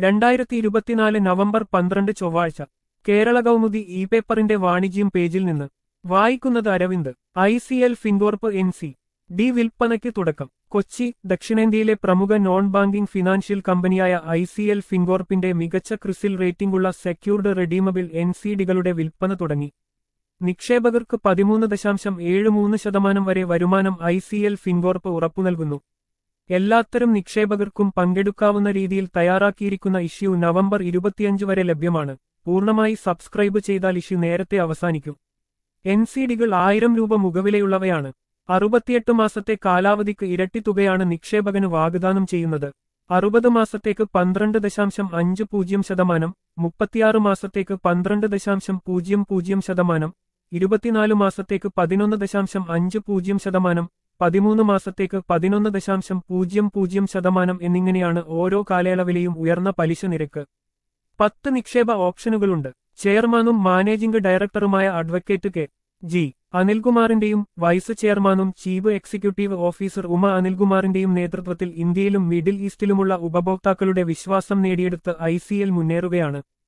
രണ്ടായിരത്തി ഇരുപത്തിനാല് നവംബർ പന്ത്രണ്ട് ചൊവ്വാഴ്ച കേരള കൗമുദി ഇ പേപ്പറിന്റെ വാണിജ്യം പേജിൽ നിന്ന് വായിക്കുന്നത് Aravind I C L Fincorp N C D വിൽപ്പനയ്ക്ക് തുടക്കം കൊച്ചി ദക്ഷിണേന്ത്യയിലെ പ്രമുഖ നോൺ ബാങ്കിംഗ് ഫിനാൻഷ്യൽ കമ്പനിയായ ഐ സി എൽ ഫിൻകോർപ്പിന്റെ മികച്ച ക്രിസിൽ റേറ്റിംഗുള്ള സെക്യൂർഡ് റെഡീമബിൾ എൻ സി ഡികളുടെ വിൽപ്പന തുടങ്ങി നിക്ഷേപകർക്ക് പതിമൂന്ന് ദശാംശം ഏഴ് മൂന്ന് ശതമാനം വരെ വരുമാനം ഐ സി എൽ ഫിൻകോർപ്പ് ഉറപ്പു നൽകുന്നു എല്ലാത്തരം നിക്ഷേപകർക്കും പങ്കെടുക്കാവുന്ന രീതിയിൽ തയ്യാറാക്കിയിരിക്കുന്ന ഇഷ്യൂ നവംബർ ഇരുപത്തിയഞ്ച് വരെ ലഭ്യമാണ് പൂർണ്ണമായി സബ്സ്ക്രൈബ് ചെയ്താൽ ഇഷ്യൂ നേരത്തെ അവസാനിക്കും എൻ സി ഡികൾ ആയിരം രൂപ മുഖവിലയുള്ളവയാണ് അറുപത്തിയെട്ട് മാസത്തെ കാലാവധിക്ക് ഇരട്ടി തുകയാണ് നിക്ഷേപകന് വാഗ്ദാനം ചെയ്യുന്നത് അറുപത് മാസത്തേക്ക് പന്ത്രണ്ട് ദശാംശം അഞ്ച് പൂജ്യം ശതമാനം മുപ്പത്തിയാറ് മാസത്തേക്ക് പന്ത്രണ്ട് ദശാംശം പൂജ്യം പൂജ്യം ശതമാനം ഇരുപത്തിനാല് മാസത്തേക്ക് പതിനൊന്ന് ദശാംശം അഞ്ച് പൂജ്യം ശതമാനം പതിമൂന്ന് മാസത്തേക്ക് പതിനൊന്ന് ദശാംശം പൂജ്യം പൂജ്യം ശതമാനം എന്നിങ്ങനെയാണ് ഓരോ കാലയളവിലെയും ഉയർന്ന പലിശ നിരക്ക് പത്ത് നിക്ഷേപ ഓപ്ഷനുകളുണ്ട് ചെയർമാനും മാനേജിംഗ് ഡയറക്ടറുമായ അഡ്വക്കേറ്റ് കെ ജി അനിൽകുമാറിന്റെയും വൈസ് ചെയർമാനും ചീഫ് എക്സിക്യൂട്ടീവ് ഓഫീസർ ഉമ അനിൽകുമാറിന്റെയും നേതൃത്വത്തിൽ ഇന്ത്യയിലും മിഡിൽ ഈസ്റ്റിലുമുള്ള ഉപഭോക്താക്കളുടെ വിശ്വാസം നേടിയെടുത്ത് ഐ മുന്നേറുകയാണ്